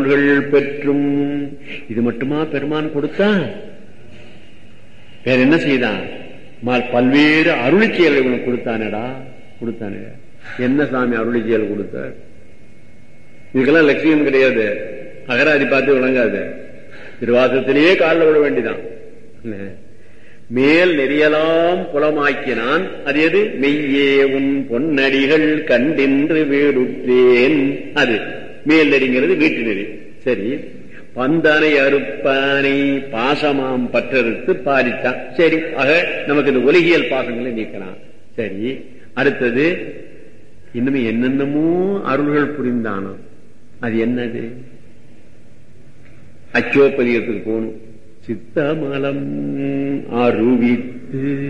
அருள்கள் பெற்றும் இது மட்டுமா பெருமான் கொடுத்தா வேற என்ன செய்தான் மா- பல்வேறு அருளிச் செயல்களை உனக்கு கொடுத்தானடா கொடுத்தானே என்ன சாமி அருளிச் செயல் கொடுத்தார் இதுக்கெல்லாம் லட்சியம் கிடையாது அகராதி பார்த்து விளங்காது திருவாசத்திலேயே காலில் விட வேண்டிதான் இல்ல. மேல் நெறியலாம் புலமாக்கினான் அது எது மெய்யே உன் பொன்னடிகள் கண்டின்று வீடுற்றேன் அது மேல் நெறிங்கிறது வீட்டு நெறி சரி பந்தனை அறுப்பானை பாசமாம் பற்றறுத்து பாதித்தான் சரி ஆக நமக்கு இந்த ஒலிகியல் பாசங்களை நீக்கலாம் சரி அடுத்தது இன்னும் என்னென்னமோ அருள்கள் புரிந்தானோ அது என்னது அச்சோப்பதியத்துக்கு போகணும் சித்தமலம் அருவித்து